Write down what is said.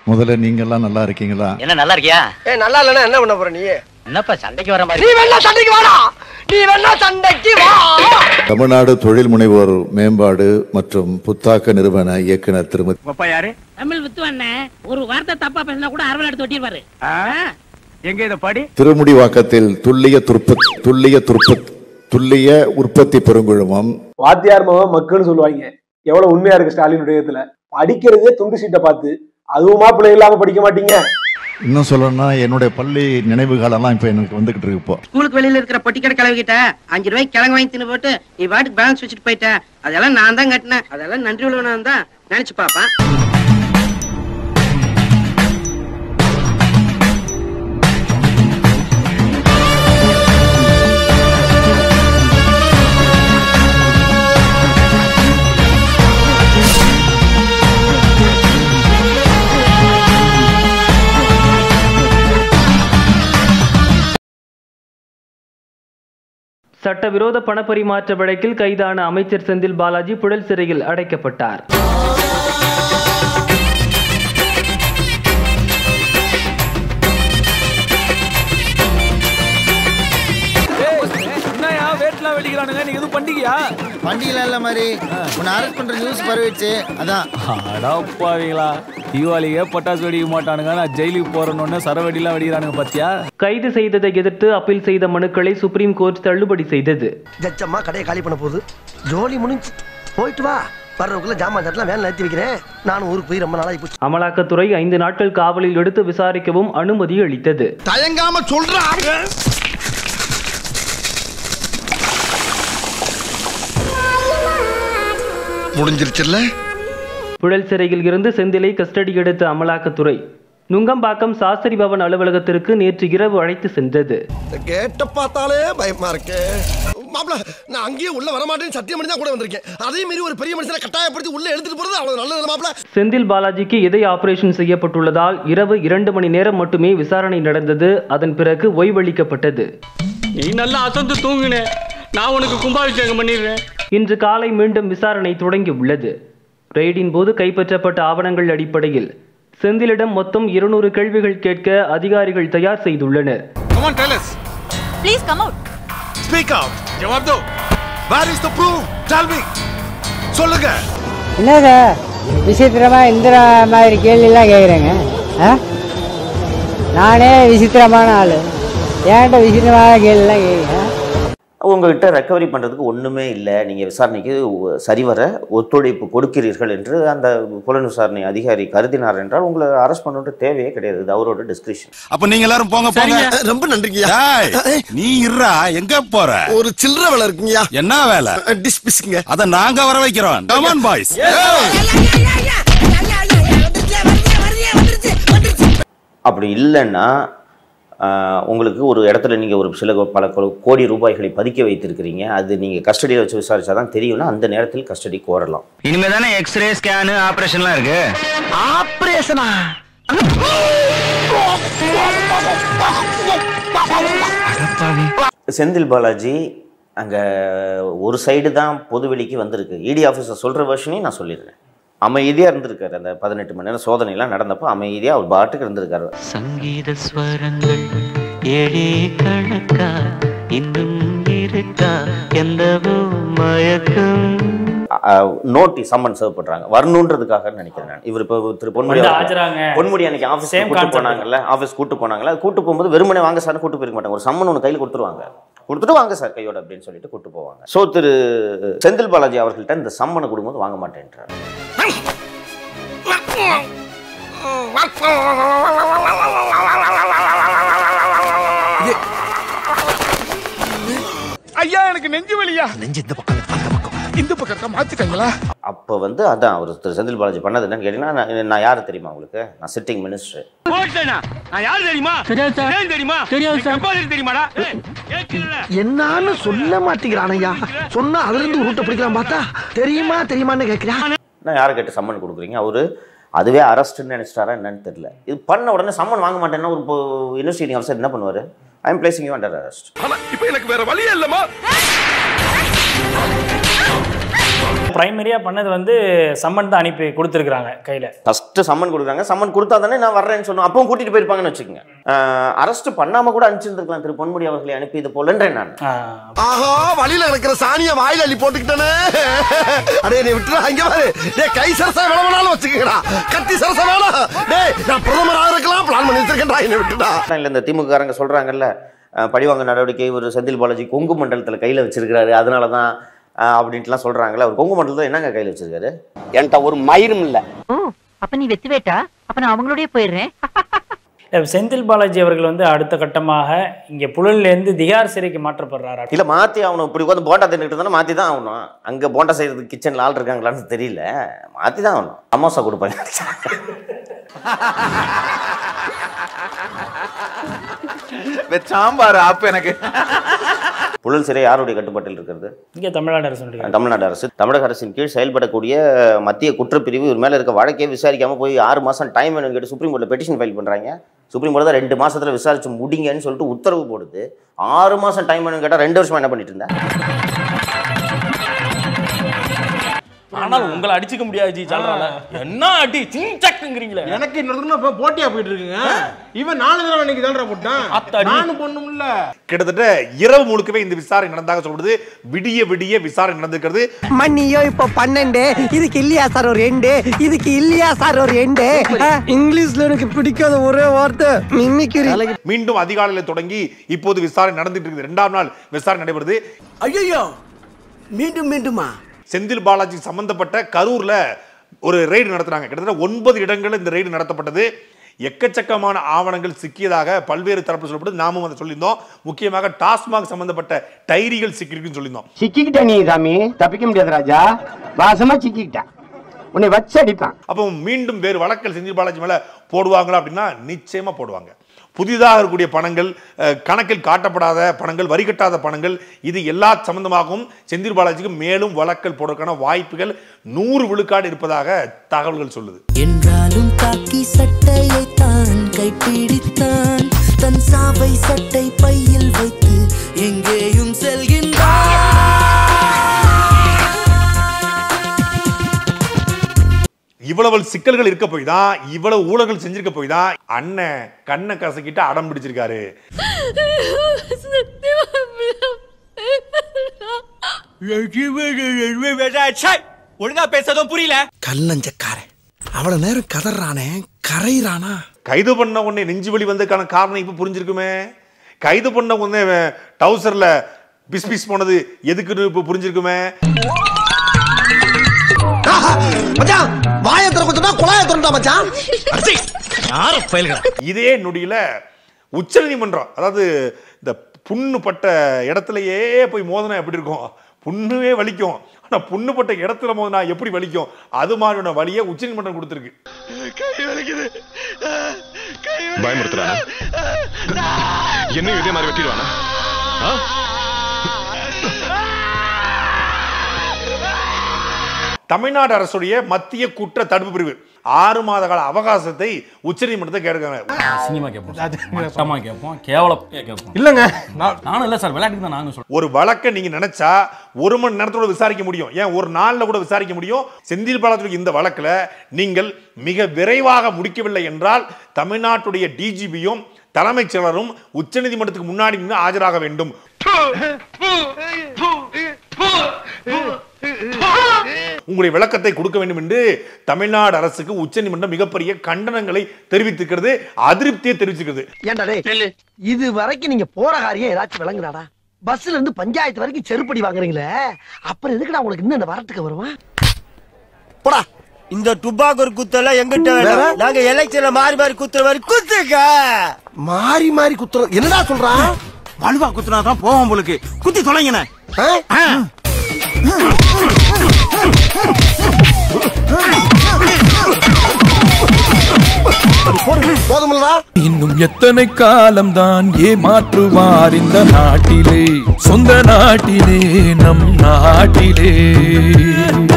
முதல்ல நீங்க எல்லாம் நல்லா இருக்கீங்களா என்ன நல்லா இருக்கியா ஏ நல்லா இல்லைன்னா என்ன பண்ண போற நீ என்னப்பா சண்டைக்கு வர நீ மாதிரி வேணா சண்டைக்கு வாடா நீ வேணா சண்டைக்கு வா தமிழ்நாடு தொழில் முனைவோர் மேம்பாடு மற்றும் புத்தாக்க நிறுவன இயக்குனர் திருமதி அப்பா யாரு தமிழ் வித்துவண்ணே ஒரு வார்த்தை தப்பா பேசினா கூட அரவல் எடுத்து ஒட்டிடுவாரு ஆ? எங்க இத படி திருமுடிவாக்கத்தில் துல்லிய துற்பத் துல்லிய துற்பத் துல்லிய உற்பத்தி பெருங்குழுமம் வாத்தியார் மகன் மக்கள்னு சொல்லுவாங்க எவ்வளவு உண்மையா இருக்கு ஸ்டாலின் விடயத்துல படிக்கிறதே துண்டு சீட்டை பார்த்து அதுவுமா பிள்ளை இல்லாம படிக்க மாட்டீங்க இன்னும் சொல்லணும்னா என்னுடைய பள்ளி நினைவுகாலெல்லாம் இப்போ எனக்கு வந்துகிட்டு இருக்கு இப்போ ஸ்கூலுக்கு வெளியில இருக்கிற பொட்டிக்கடை கிளவிக்கிட்ட அஞ்சு ரூபாய்க்கு கிழங்கு வாங்கி தின்னு போட்டு நீ பாட்டுக்கு பேலன்ஸ் வச்சுட்டு போயிட்ட அதெல்லாம் நான் தான் கட்டினேன் அதெல்லாம் நன்றி உள்ளவனா தான் நினைச்சு பாப்பேன் சட்டவிரோத பணப்பரிமாற்ற வழக்கில் கைதான அமைச்சர் செந்தில் பாலாஜி புழல் சிறையில் அடைக்கப்பட்டார் என்னயா வேட்லாம் வெடிக்கிறானுங்க நீங்க எதுவும் பண்டிகையா வண்டியில இல்ல மாதிரி உன்னை அரெஸ்ட் பண்ற நியூஸ் பரவிடுச்சு அதான் அடாப்பாவீங்களா தீபாவளியே பட்டாசு வெடிக்க மாட்டானுங்க நான் ஜெயிலுக்கு போறேன்னு சரவெடிலாம் வெடிக்கிறானுங்க பாத்தியா கைது செய்ததை எதிர்த்து அப்பீல் செய்த மனுக்களை சுப்ரீம் கோர்ட் தள்ளுபடி செய்தது ஜச்சம்மா கடையை காலி பண்ண போகுது ஜோலி முடிஞ்சு போயிட்டு வா வர்றதுக்குள்ள ஜாமான் தட்டலாம் வேலை நிறுத்தி வைக்கிறேன் நானும் ஊருக்கு போய் ரொம்ப நாளாகி போச்சு அமலாக்கத்துறை ஐந்து நாட்கள் காவலில் எடுத்து விசாரிக்கவும் அனுமதி அளித்தது தயங்காம சொல்றாங்க முடிஞ்சிருச்சுல்ல புழல் சிறையில் இருந்து செந்திலை கஸ்டடி எடுத்த அமலாக்கத்துறை நுங்கம்பாக்கம் சாஸ்திரி பவன் அலுவலகத்திற்கு நேற்று இரவு அழைத்து சென்றது கேட்ட பார்த்தாலே பயமா இருக்கு மாப்பிள நான் அங்கேயே உள்ள வரமாட்டேன்னு சத்தியம் பண்ணி தான் கூட வந்திருக்கேன் அதே மீறி ஒரு பெரிய மனுஷனை கட்டாயப்படுத்தி உள்ள எடுத்துட்டு போறது அவ்வளவு நல்லது மாப்பிள செந்தில் பாலாஜிக்கு இதய ஆபரேஷன் செய்யப்பட்டுள்ளதால் இரவு இரண்டு மணி நேரம் மட்டுமே விசாரணை நடந்தது அதன் பிறகு ஓய்வளிக்கப்பட்டது நீ நல்லா அசந்து தூங்குனே நான் உனக்கு கும்பாபிஷேகம் பண்ணிடுறேன் இன்று காலை மீண்டும் விசாரணை தொடங்கி உள்ளது ரெய்டின் போது கைப்பற்றப்பட்ட ஆவணங்கள் அடிப்படையில் செந்திலிடம் மொத்தம் இருநூறு கேள்விகள் கேட்க அதிகாரிகள் தயார் செய்துள்ளனர் Come on, tell us. Please come out. Speak out. ஜவாப் தோ. Where is the proof? Tell me. சொல்லுங்க. என்னங்க விசித்திரமா இந்த மாதிரி கேள்விலாம் கேட்குறேங்க நானே விசித்திரமான ஆளு ஏன்ட்ட விசித்திரமான கேள்விலாம் கேட்குறேன் உங்ககிட்ட ரெக்கவரி பண்ணுறதுக்கு ஒன்றுமே இல்லை நீங்கள் விசாரணைக்கு ஒ- சரிவர ஒத்துழைப்பு கொடுக்கிறீர்கள் என்று அந்த புலன் விசாரணை அதிகாரி கருதினார் என்றால் உங்களை அரெஸ்ட் பண்ணுன்ற தேவையே கிடையாது இது அவரோட டிஸ்கிரிப்ஷன் அப்ப நீங்க எல்லாரும் போங்க போங்க. ரொம்ப நன்றிங்கய்யா டேய், நீ இருடா எங்க போற ஒரு சில்லற வேலை இருக்குங்கய்யா என்ன வேலை டிஸ் பிஸ்க்குங்க அத நாங்க வர வைக்கிறோம் Come on, boys. அப்படி இல்லைன்னா ஆஹ், உங்களுக்கு ஒரு இடத்துல நீங்கள் ஒரு சில பல கோ- கோடி ரூபாய்களை பதுக்க வைத்திருக்கிறீங்க அது நீங்கள் கஸ்டடியில் வச்சு விசாரிச்சா தான் தெரியும்னா அந்த நேரத்தில் கஸ்டடி கோரலாம் இனிமே தானே எக்ஸ்ரே ஸ்கேனு ஆபரேஷன்லாம் இருக்கு ஆபரேஷனா செந்தில் பாலாஜி அங்கே ஒரு சைடு தான் பொதுவெளிக்கு வந்திருக்கு இடி ஆஃபீஸர் சொல்கிற வருஷனையும் நான் சொல்லிடுறேன் அமைதியாக இருந்திருக்காரு அந்த பதினெட்டு மணி நேரம் சோதனைலாம் நடந்தப்போ அமைதியாக அவர் பாட்டுக்கு இருந்திருக்காரு சங்கீத ஸ்வரங்கள் ஏழே கணக்கா இன்னும் இருக்கா எந்தவோ மயக்கம் நோட்டி சம்மன் சர்வ் பண்ணுறாங்க வரணுன்றதுக்காக நினைக்கிறேன் நான் இவர் இப்போ திரு பொன்முடி அவர்கள் பொன்முடி அன்னைக்கு ஆஃபீஸ் கூட்டு போனாங்கல்ல ஆஃபீஸ் கூட்டு போனாங்கல்ல அது கூட்டு போகும்போது வெறுமனே வாங்க சார் கூட்டு போயிருக்க மாட்டாங்க ஒரு சம்மன் ஒன்று கையில் கொடுத்துருவாங்க கொடுத்துட்டு வாங்க சார் கையோட அப்படின்னு சொல்லிட்டு கூட்டு போவாங்க ஸோ திரு செந்தில் பாலாஜி அவர்கள்ட்ட இந்த சம்மனை கொடுக்கும்போது வாங்க மாட்டேன்றார் ஐயா எனக்கு நெஞ்சு வலியா நெஞ்சு இந்த பக்கம் அந்த பக்கம் இந்த பக்கத்தை மாத்திக்கங்களா அப்போ வந்து அதான் அவர் திரு செந்தில் பாலாஜி பண்ணது என்னன்னு கேட்டீங்கன்னா நான் நான் யார் தெரியுமா உங்களுக்கு நான் சிட்டிங் மினிஸ்டர் நான் யாரு தெரியுமா தெரியாது சார் ஏன் தெரியுமா தெரியாது சார் அப்பா தெரியுமாடா என்னான்னு சொல்ல மாட்டேங்கிறானையா சொன்னா அதுல இருந்து உருட்ட பிடிக்கலாம் பார்த்தா தெரியுமா தெரியுமான்னு கேக்குறான் நான் யாரை கேட்டு சம்மன் கொடுக்குறீங்க அவரு அதுவே அரெஸ்ட்னு நினைச்சிட்டாரா என்னன்னு தெரியல இது பண்ண உடனே சம்மன் வாங்க மாட்டேன்னா ஒரு இன்வெஸ்டிகேட்டிங் ஆஃபீஸர் என்ன பண்ணுவார் I am placing you under arrest ஆனா இப்ப எனக்கு வேற வழியே இல்லமா பிரைமரியா பண்ணது வந்து சம்மன் தான் அனுப்பி கொடுத்துருக்காங்க கையில ஃபர்ஸ்ட் சம்மன் கொடுக்குறாங்க சம்மன் கொடுத்தா தானே நான் வர்றேன்னு சொன்னோம் அப்பவும் கூட்டிட்டு போயிருப்பாங்கன்னு வச்சுக்கோங்க அரெஸ்ட் பண்ணாம கூட அனுப்பிச்சிருந்துருக்கலாம் திரு பொன்முடி அவர்களை அனுப்பி இது போலன்றேன் நான் ஆஹா வழியில இருக்கிற சாணிய வாயில அள்ளி போட்டுக்கிட்டனே அடே நீ விட்டுறா இங்க பாரு டேய் கை சரசா வேணாலும் வச்சுக்கடா கத்தி சரசா வேணாம் டேய் நான் பிரதமராக இருக்கலாம் பிளான் பண்ணி வச்சிருக்கேன்டா என்னை விட்டுடா இல்ல இந்த திமுக காரங்க சொல்றாங்கல்ல அஹ், பழிவாங்க நடவடிக்கை ஒரு செந்தில் பாலாஜி கொங்கு மண்டலத்துல கையில வச்சிருக்காரு அதனால தான் அஹ், அப்படின்ட்டுலாம் சொல்றாங்கல்ல அவர் கொங்கு மண்டலத்துல என்னங்க கையில வச்சிருக்காரு என்கிட்ட ஒரு மயிரும் இல்ல ஓ அப்ப நீ வெத்து வேட்டா அப்ப நான் அவங்களோடய போயிடுறேன் இல்ல, செந்தில் பாலாஜி அவர்கள் வந்து அடுத்த கட்டமாக இங்க புழல்ல இருந்து திகார் சிறைக்கு மாற்றப்படுறாரா இல்ல மாத்தி ஆகணும் இப்படி உட்காந்து போண்டா தின்னுட்டு இருந்தா மாத்தி தான் ஆகணும் அங்க போண்டா செய்யறதுக்கு கிச்சன்ல ஆள் இருக்காங்களான்னு தெரியல மாத்தி தான் ஆகணும் அமோசா கொடுப்பாங்க சாம்பார் அப்ப எனக்கு புழல் சிறை யாருடைய கட்டுப்பாட்டில் இருக்கிறது இங்க தமிழ்நாடு அரசு சொல்லிருக்காங்க. தமிழ்நாடு அரசு தமிழக அரசின் கீழ் செயல்படக்கூடிய மத்திய குற்றப்பிரிவு இவர் மேல இருக்க வழக்கே விசாரிக்காம போய் ஆறு மாசம் டைம் வேணும் கேட்டு சுப்ரீம் கோர்ட்ல பெட்டிஷன் ஃபைல் பண்றாங்க சுப்ரீம் கோர்ட் தான் ரெண்டு மாசத்துல விசாரிச்சு முடிங்கன்னு சொல்லிட்டு உத்தரவு போடுது ஆறு மாசம் டைம் வேணும் கேட்டா ரெண்டு வருஷமா என்ன பண்ணிட்டு இருந்தேன் ஆனால் உங்களை அடிச்சுக்க முடியாது ஜி சொல்றாங்க என்ன அடி சிங்சக்குங்கிறீங்களே எனக்கு இன்னொரு இப்ப போட்டியா போயிட்டு இருக்குங்க இவன் நாலு தடவை இன்னைக்கு தான்டா போட்டான் நானும் பொண்ணும்ல கிட்டத்தட்ட இரவு முழுக்கவே இந்த விசாரணை நடந்தாக சொல்றது விடிய விடிய விசாரணை நடந்திருக்கிறது மண்ணியோ இப்போ பன்னெண்டு இதுக்கு இல்லையா சார் ஒரு எண்டு இதுக்கு இல்லையா சார் ஒரு எண்டு இங்கிலீஷ்ல எனக்கு பிடிக்காத ஒரே வார்த்தை மிமிக்ரி மீண்டும் அதிகாலையில் தொடங்கி இப்போது விசாரணை நடந்துட்டு இருக்குது இரண்டாம் நாள் விசாரணை நடைபெறுது ஐயோ மீண்டும் மீண்டுமா செந்தில் பாலாஜி சம்பந்தப்பட்ட கரூர்ல ஒரு ரெய்டு நடத்துறாங்க கிட்டத்தட்ட ஒன்பது இடங்களில் இந்த ரெய்டு நடத்தப்பட்டது எக்கச்சக்கமான ஆவணங்கள் சிக்கியதாக பல்வேறு தரப்பு சொல்லப்படுது நாமும் அதை சொல்லியிருந்தோம் முக்கியமாக டாஸ்மாக் சம்பந்தப்பட்ட டைரிகள் சிக்கியிருக்குன்னு சொல்லியிருந்தோம் சிக்கிக்கிட்ட நீ சாமி தப்பிக்க முடியாது ராஜா வாசமா சிக்கிக்கிட்ட உன்னை வச்சு அடிப்பான் அப்போ மீண்டும் வேறு வழக்கல் செந்தில் பாலாஜி மேல போடுவாங்களா அப்படின்னா நிச்சயமா போடுவாங்க புதிதாக இருக்கக்கூடிய பணங்கள் அஹ், கணக்கில் காட்டப்படாத பணங்கள் வரி கட்டாத பணங்கள் இது எல்லா சம்பந்தமாகவும் செந்தில் பாலாஜிக்கு மேலும் வழக்கல் போடுறதுக்கான வாய்ப்புகள் நூறு விழுக்காடு இருப்பதாக தகவல்கள் சொல்லுது என்றாலும் காக்கி சட்டையை தான் கைப்பிடித்தான் தன் சாவை சட்டை பையில் வைத்து எங்கேயும் செல்கின்றான் இவ்வளவு சிக்கல்கள் இருக்க போய் தான் இவ்வளவு ஊழல்கள் செஞ்சிருக்க போய் தான் அண்ணன் கண்ணை கசக்கிட்டு அடம் பிடிச்சிருக்காரு ஒழுங்கா பேசதும் புரியல கல்லஞ்சக்காரன் அவ்வளவு நேரம் கதறானே கரையிறானா கைது பண்ண உடனே நெஞ்சு வலி வந்ததுக்கான காரணம் இப்ப புரிஞ்சிருக்குமே கைது பண்ண உடனே டவுசர்ல பிஸ் பிஸ் போனது எதுக்குன்னு இப்ப புரிஞ்சிருக்குமே மச்சான் வாயை திறக்க சொன்னா குழாயை திறந்தா மச்சான் இதே நொடியில உச்ச நீதிமன்றம் அதாவது இந்த புண்ணு பட்ட இடத்துலயே போய் மோதனா எப்படி இருக்கும் புண்ணுவே வலிக்கும் ஆனா புண்ணு பட்ட இடத்துல மோதினா எப்படி வலிக்கும் அது மாதிரியான வலியை உச்ச நீதிமன்றம் கொடுத்துருக்கு கை வலிக்குது பயமுறுத்துறானா என்ன இதே மாதிரி வெட்டிடுவானா ஆ? தமிழ்நாடு அரசுடைய மத்திய குற்ற தடுப்பு பிரிவு ஆறு மாத கால அவகாசத்தை உச்சநீதிமன்றத்தை கேட்கிறாங்க அசிங்கமா கேட்போம் மட்டமா கேட்போம் கேவலப்பையா கேட்போம் இல்லங்க நானும் இல்ல சார் விளையாட்டுக்கு தான் நானும் சொல்றேன் ஒரு வழக்கை நீங்க நினைச்சா ஒரு மணி நேரத்தோட விசாரிக்க முடியும் ஏன் ஒரு நாள்ல கூட விசாரிக்க முடியும் செந்தில் பாலாஜி இந்த வழக்குல நீங்கள் மிக விரைவாக முடிக்கவில்லை என்றால் தமிழ்நாட்டுடைய டிஜிபியும் தலைமைச் செயலரும் உச்சநீதிமன்றத்துக்கு முன்னாடி நின்று ஆஜராக வேண்டும் உங்களுடைய விளக்கத்தை கொடுக்க வேண்டும் என்று தமிழ்நாடு அரசுக்கு உச்சநீதிமன்றம் மிகப்பெரிய கண்டனங்களை தெரிவித்திருக்கிறது அதிருப்தியை தெரிவிச்சிருக்கிறது ஏன்டா டேய் இது வரைக்கும் நீங்க போற காரியம் ஏதாச்சும் விளங்குறாடா பஸ்ல இருந்து பஞ்சாயத்து வரைக்கும் செருப்படி வாங்குறீங்களே அப்புறம் எதுக்குடா உங்களுக்கு இன்னும் இந்த வரட்டுக்கு வருமா போடா இந்த டுபாக்கூர் குத்தெல்லாம் எங்கிட்ட வேண்டாம் நாங்க எலெக்ஷன்ல மாறி மாறி குத்துற மாதிரி குத்துக்க மாறி மாறி குத்துற என்னடா சொல்றான் வலுவா குத்துனா தான் போவோம் உங்களுக்கு குத்தி தொலைங்கண்ணே போதுமில்லடா இன்னும் எத்தனை காலம்தான் ஏமாற்றுவார் இந்த நாட்டிலே சொந்த நாட்டிலே நம் நாட்டிலே